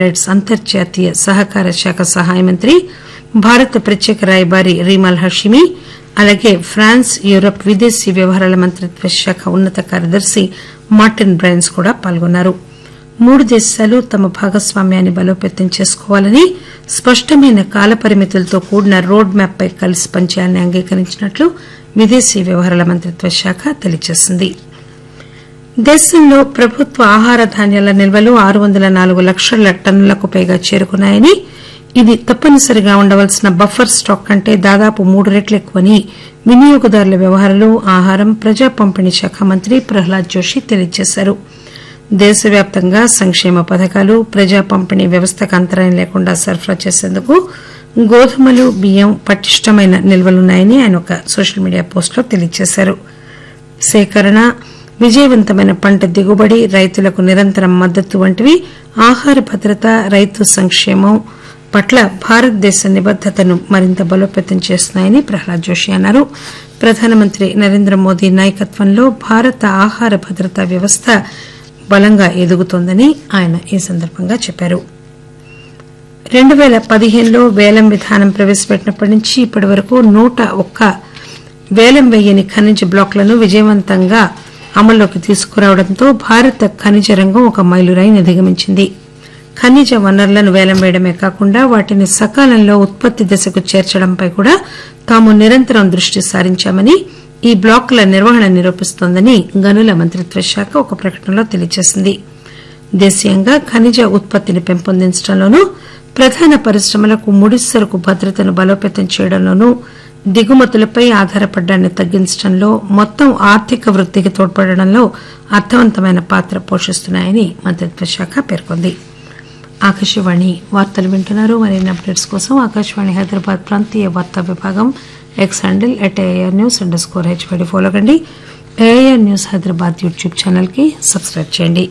rights అంతర్జాతీయ సహకార శాఖ సహాయ మంత్రి భారత ప్రత్యేక రాయబారి రీమాల్ హషిమి అలాగే ఫ్రాన్స్ యూరప్ విదేశీ వ్యవహారాల మంత్రిత్వ శాఖ ఉన్నత కార్యదర్శి మార్టిన్ బ్రైన్స్ కూడా పాల్గొన్నారు మూడు దేశాలు తమ భాగస్వామ్యాన్ని బలోపేతం చేసుకోవాలని స్పష్టమైన కాలపరిమితులతో కూడిన రోడ్ మ్యాప్ పై కలిసి పనిచేయాలని అంగీకరించినట్లు విదేశీ వ్యవహారాల మంత్రిత్వ శాఖ తెలియజేసింది దేశంలో ప్రభుత్వ ఆహార ధాన్యాల నిల్వలు ఆరు వందల నాలుగు లక్షల టన్నులకు పైగా చేరుకున్నాయని ఇది తప్పనిసరిగా ఉండవలసిన బఫర్ స్టాక్ కంటే దాదాపు మూడు రెట్లు ఎక్కువని వినియోగదారుల వ్యవహారాలు ఆహారం ప్రజా పంపిణీ శాఖ మంత్రి ప్రహ్లాద్ జోషి తెలియజేశారు దేశవ్యాప్తంగా సంక్షేమ పథకాలు ప్రజా పంపిణీ వ్యవస్థకు అంతరాయం లేకుండా సరఫరా చేసేందుకు గోధుమలు బియ్యం పటిష్టమైన నిల్వలున్నాయని ఆయన ఒక సోషల్ మీడియా పోస్టులో తెలియజేశారు సేకరణ విజయవంతమైన పంట దిగుబడి రైతులకు నిరంతరం మద్దతు వంటివి ఆహార భద్రత రైతు సంక్షేమం పట్ల భారతదేశ నిబద్దతను మరింత బలోపేతం చేస్తున్నాయని ప్రహ్లాద్ జోషి అన్నారు ప్రధానమంత్రి నరేంద్ర మోదీ నాయకత్వంలో భారత ఆహార భద్రతా వ్యవస్థ బలంగా ఎదుగుతోందని ఆయన ఈ సందర్భంగా చెప్పారు రెండు పేల పదిహేనులో వేలం విధానం ప్రవేశపెట్టినప్పటి నుంచి ఇప్పటి వరకు నూట ఒక్క వేలం వేయని ఖనిజ బ్లాకులను విజయవంతంగా అమల్లోకి తీసుకురావడంతో భారత ఖనిజ రంగం ఒక మైలురాయిని అధిగమించింది ఖనిజ వనరులను వేలం వేయడమే కాకుండా వాటిని సకాలంలో ఉత్పత్తి దశకు చేర్చడంపై కూడా తాము నిరంతరం దృష్టి సారించామని ఈ బ్లాకుల నిర్వహణ నిరూపిస్తోందని గనుల మంత్రిత్వ శాఖ ఒక ప్రకటనలో తెలియజేసింది దేశీయంగా ఖనిజ ఉత్పత్తిని పెంపొందించడంలోనూ ప్రధాన పరిశ్రమలకు ముడి సరుకు భద్రతను బలోపేతం చేయడంలోనూ దిగుమతులపై ఆధారపడ్డాన్ని తగ్గించడంలో మొత్తం ఆర్థిక వృద్దికి తోడ్పడడంలో అర్థవంతమైన పాత్ర పోషిస్తున్నాయని మంత్రిత్వ శాఖ పేర్కొంది ఆకాశవాణి వార్తలు వింటున్నారు మరిన్ని అప్డేట్స్ కోసం ఆకాశవాణి హైదరాబాద్ ప్రాంతీయ వార్తా విభాగం X handle at AR news under score హెచ్వడి follow కండి AR news Hyderabad YouTube channel కి సబ్స్క్రైబ్ చేయండి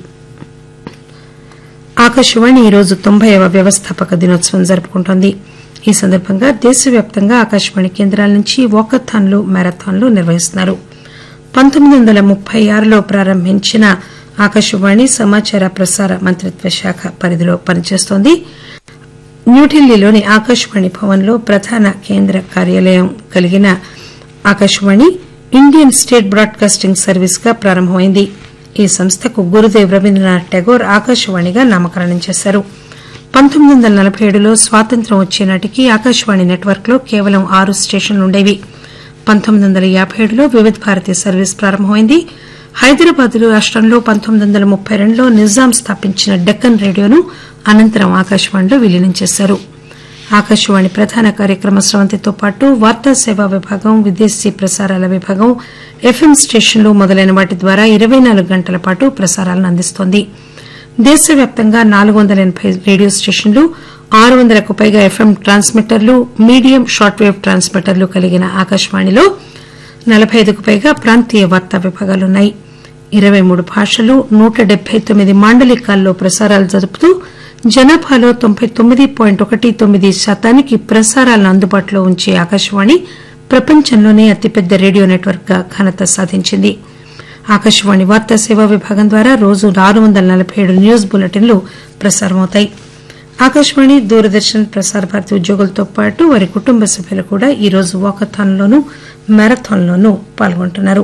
ఆకాశవాణి ఈరోజు తొంభైవ వ్యవస్థాపక దినోత్సవం జరుపుకుంటోంది ఈ సందర్భంగా దేశవ్యాప్తంగా ఆకాశవాణి కేంద్రాల నుంచి వాకథాన్లు మ్యారథాన్లు నిర్వహిస్తున్నారు పంతొమ్మిది వందల ముప్పై ఆరులో ప్రారంభించిన ఆకాశవాణి సమాచార ప్రసార మంత్రిత్వ శాఖ పరిధిలో పనిచేస్తోంది న్యూఢిల్లీలోని ఆకాశవాణి భవన్లో ప్రధాన కేంద్ర కార్యాలయం కలిగిన Akashvani Indian state broadcasting service గా ప్రారంభమైంది ఈ సంస్థకు గురుదేవ్ రవీంద్రనాథ్ ఠాగూర్ ఆకాశవాణిగా నామకరణం చేశారు పంతొమ్మిది వందల నలబై ఏడులో స్వాతంత్ర్యం వచ్చే నాటికి ఆకాశవాణి నెట్వర్క్ లో కేవలం ఆరు స్టేషన్లు ఉండేవి పంతొమ్మిది వందల యాబై ఏడులో వివిధ భారతి సర్వీస్ ప్రారంభమైంది హైదరాబాద్ రాష్టంలో పంతొమ్మిది వందల ముప్పై రెండులో నిజాం స్థాపించిన డెక్కన్ రేడియోను అనంతరం ఆకాశవాణిలో విలీనం చేశారు ఆకాశవాణి ప్రధాన కార్యక్రమ స్రవంతితో పాటు వార్తా సేవా విభాగం విదేశీ ప్రసారాల విభాగం ఎఫ్ఎం స్టేషన్లు మొదలైన వాటి ద్వారా ఇరవై నాలుగు గంటల పాటు ప్రసారాలను అందిస్తోంది దేశవ్యాప్తంగా నాలుగు వందల ఎనబై రేడియో స్టేషన్లు ఆరు వందలకు పైగా ఎఫ్ఎం ట్రాన్స్మిటర్లు మీడియం షార్ట్ వేవ్ ట్రాన్స్మిటర్లు కలిగిన ఆకాశవాణిలో నలబై ఐదుకు పైగా ప్రాంతీయ వార్తా విభాగాలున్నాయి ఇరవై మూడు భాషలు నూట డెబ్బై తొమ్మిది మాండలికాల్లో ప్రసారాలు జరుపుతూ జనాభాలో తొంభై తొమ్మిది పాయింట్ ఒకటి తొమ్మిది శాతానికి ప్రసారాలను అందుబాటులో ఉంచే ఆకాశవాణి ప్రపంచంలోనే అతిపెద్ద రేడియో నెట్వర్క్ గా ఘనత సాధించింది ఆకాశవాణి వార్తా సేవా విభాగం ద్వారా రోజు ఆరు వందల నలబై ఏడు న్యూస్ బులెటిన్లు ప్రసారమవుతాయి ఆకాశవాణి దూరదర్శన్ ప్రసార భారతి ఉద్యోగులతో పాటు వారి కుటుంబ సభ్యులు కూడా ఈ రోజు వాకథాన్లోనూ మ్యారథాన్లోనూ పాల్గొంటున్నారు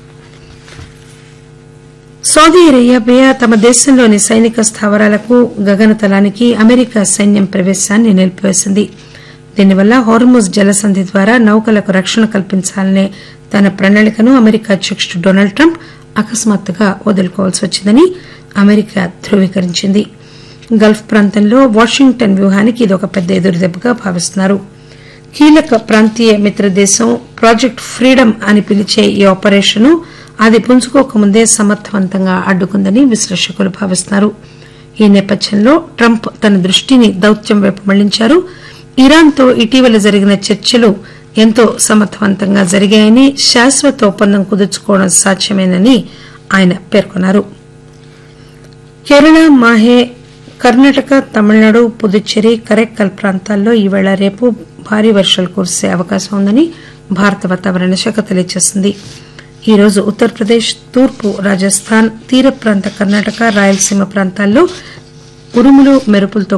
సౌదీ అరేబియా తమ దేశంలోని సైనిక స్థావరాలకు గగనతలానికి అమెరికా సైన్యం ప్రవేశాన్ని నిలిపివేసింది దీనివల్ల హోర్ముజ్ జలసంధి ద్వారా నౌకలకు రక్షణ కల్పించాలనే తన ప్రణాళికను అమెరికా అధ్యకుడు డొనాల్డ్ ట్రంప్ అకస్మాత్తుగా వదులుకోవాల్సి వచ్చిందని అమెరికా ధృవీకరించింది గల్ఫ్ ప్రాంతంలో వాషింగ్టన్ వ్యూహానికి ఇది ఒక పెద్ద ఎదురుదెబ్బగా భావిస్తున్నారు కీలక ప్రాంతీయ మిత్రదేశం ప్రాజెక్ట్ ఫ్రీడమ్ అని పిలిచే ఈ ఆపరేషన్ అది పుంజుకోకముందే సమర్థవంతంగా అడ్డుకుందని విశ్లేషకులు భావిస్తున్నారు ఈ నేపథ్యంలో ట్రంప్ తన దృష్టిని దౌత్యం వైపు మళ్లించారు ఇరాన్తో ఇటీవల జరిగిన చర్చలు ఎంతో సమర్థవంతంగా జరిగాయని శాశ్వత ఒప్పందం కుదుర్చుకోవడం సాధ్యమేనని ఆయన పేర్కొన్నారు కేరళ మాహే కర్ణాటక తమిళనాడు పుదుచ్చేరి కరైక్కల్ ప్రాంతాల్లో ఈవేళ రేపు భారీ వర్షాలు కురిసే అవకాశం ఉందని భారత వాతావరణ శాఖ తెలియజేసింది ఈ రోజు ఉత్తరప్రదేశ్ తూర్పు రాజస్థాన్ తీర ప్రాంత కర్ణాటక రాయలసీమ ప్రాంతాల్లో ఉరుములు మెరుపులతో